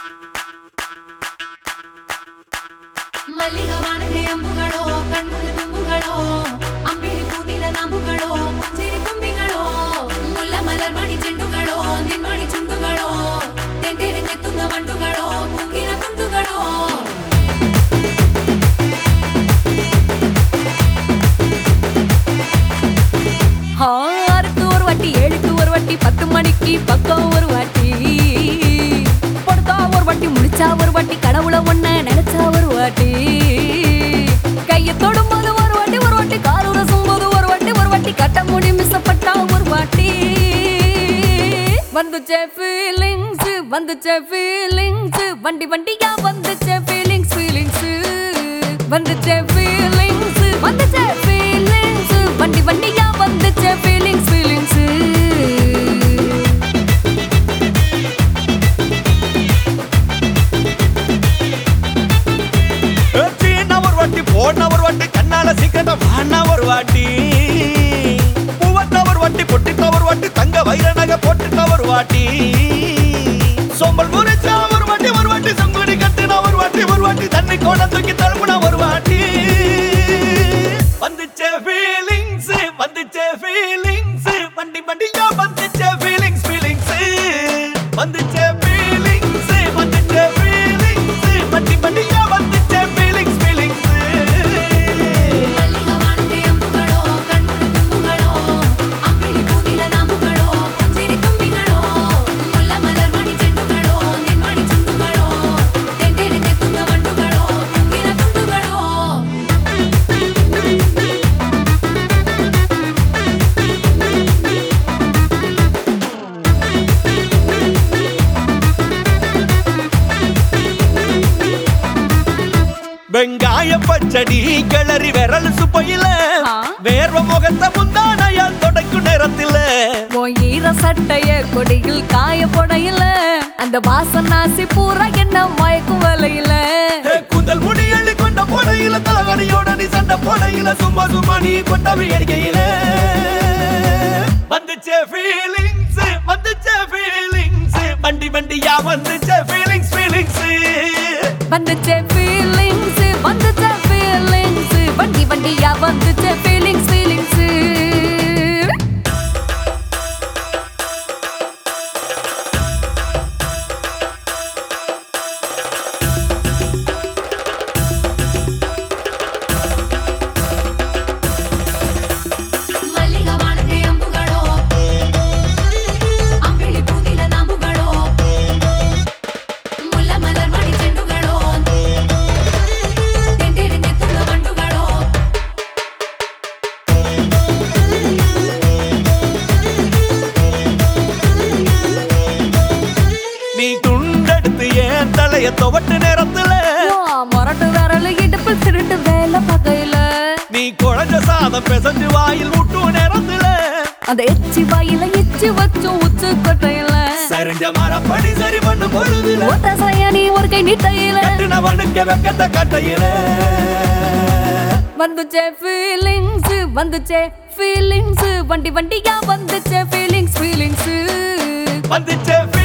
ಮಲ್ಲಿಗ ವಾನದೆ ಅಂಬುಗಳೋ ಕಣ್ಣುಗಳ ತುಂಬುಗಳೋ ಅಂಬಿಳಿ ಕೂದಿಲ ನಂಬುಗಳೋ ಮುಂಜಿರಿ ತುಂಬಿಗಳೋ ಮುಲ್ಲ ಮಲರ್ ಮಣಿ ಚೆಂಡುಗಳೋ ನಿನ್ಮಣಿ ಚುಂಡುಗಳೋ ತೆಂಟೆರೆ ತೆತ್ತುಂಗ ಮಂಡುಗಳೋ ಮುಂಗಿನ ತುಂಡುಗಳೋ ஆறுக்கு ஒரு வாட்டி ஏழுக்கு ஒரு வாட்டி பத்து மணிக்கு பக்கம் ஒரு வாட்டி படுத்தா ஒரு வாட்டி முடிச்சா ஒரு வாட்டி கடவுளை ஒண்ண நினைச்சா ஒரு வாட்டி கைய தொடும்போது ஒரு வாட்டி ஒரு வாட்டி கால் உரசும் போது ஒரு வாட்டி ஒரு வாட்டி கட்ட முடி மிசப்பட்டா ஒரு வாட்டி வந்துச்சே ஃபீலிங்ஸ் வந்துச்சே ஃபீலிங்ஸ் வண்டி வண்டியா வந்துச்சே ஃபீலிங்ஸ் ஃபீலிங்ஸ் வந்துச்சே ஃபீலிங்ஸ் வந்துச்சே ஃபீலிங்ஸ் வண்டி வண்டியா வந்துச்சே ஃபீலிங்ஸ் ஃபீலிங்ஸ் சீனா ஒரு வாட்டி போன ஒரு வாட்டி கண்ணால சீக்கிரட்ட வானா ஒரு வாட்டி பூவத்த ஒரு வாட்டி பொட்டிட்ட ஒரு வாட்டி தங்க வைர நகை போட்டுட்ட ஒரு வாட்டி சோம்பல் முறிச்சா ஒரு வாட்டி ஒரு வாட்டி சங்குடி கட்டுனா ஒரு வாட்டி ஒரு வாட்டி தண்ணி கோட தூக்கி தழுப்புனா ஒரு வாட்டி வந்துச்சே ஃபீலிங்ஸ் வந்துச்சே ஃபீலிங்ஸ் வண்டி வண்டியா வந்துச்சே ஃபீலிங்ஸ் ஃபீலிங்ஸ் வந்துச்சே ஃபீலிங்ஸ் வந்துச்சே ஃபீலிங்ஸ் வண்டி வண்டியா வந்துச்சே ஃபீலிங்ஸ் ஃபீலிங்ஸ் ಮಲ್ಲಿಗ ವಾನದೆ ಅಂಬುಗಳೋ ಕಣ್ಣುಗಳ ತುಂಬುಗಳೋ ಅಂಬಿಳಿ ಕೂದಿಲ ನಂಬುಗಳೋ ಮುಂಜಿರಿ ತುಂಬಿಗಳೋ ಮುಲ್ಲ ಮಲರ್ ಮಣಿ ಚೆಂಡುಗಳೋ ನಿನ್ಮಣಿ ಚುಂಡುಗಳೋ ತೆಂಟೆರೆ ತೆತ್ತುಂಗ ಮಂಡುಗಳೋ ಮುಂಗಿನ ತುಂಡುಗಳೋ வெங்காய பச்சடி கிளறி விரல் சுப்பையில ஆ. வேர்வ முகத்தை முந்தானையால் தொடக்கும் நேரத்தில உன் ஈர சட்டைய கொடியில் காய போடையில அந்த வாசனாசி பூரா என்ன மயக்கும் வலையில ஏ, கூந்தல் முடி அள்ளி கொண்ட போடையில தலகணியோட நீ சண்டை போடையில சும்மா சும்மா நீ கொண்ட வேடிக்கையில வந்துச்சே ஃபீலிங்ஸ் வந்துச்சே ஃபீலிங்ஸ் வண்டி வண்டியா வந்துச்சே ஃபீலிங்ஸ் ஃபீலிங்ஸ் வந்துச்சே ஃபீலிங்ஸ் வந்துச்சே ஃபீலிங்ஸ் வண்டி வண்டியா வந்துச்சே ஃபீலிங்ஸ் ஃபீலிங்ஸ் ಮಲ್ಲಿಗ ವಾನದೆ ಅಂಬುಗಳೋ ಅಂಬಿಳಿ ಕೂದಿಲ ನಂಬುಗಳೋ ಮುಲ್ಲ ಮಲರ್ ಮಣಿ ಚೆಂಡುಗಳೋ ತೆಂಟೆರೆ ತೆತ್ತುಂಗ ಮಂಡುಗಳೋ நீ துண்டெடுத்து ஏன் தலைய துவட்டு நேரத்துல மொரட்டு விரல் இடுப்பில் திருட்டு வேலை பகையில நீ குழஞ்ச சாதம் பிசைஞ்சு வாயில் விட்டு நேரத்துல அந்த எச்சி வாயில எச்சி வச்சும் உச்சு கொட்டையில சரிஞ்ச மரப்படி சரி பண்ணு பொழுதுல ஓட்ட சையானி ஒரு கை நீட்டையில கட்டினவனுக்கு வெக்கத்த கட்டையில வந்துச்சே ஃபீலிங்ஸ் வந்துச்சே ஃபீலிங்ஸ் வண்டி வண்டியா வந்துச்சே ஃபீலிங்ஸ் ஃபீலிங்ஸ் வந்துச்சே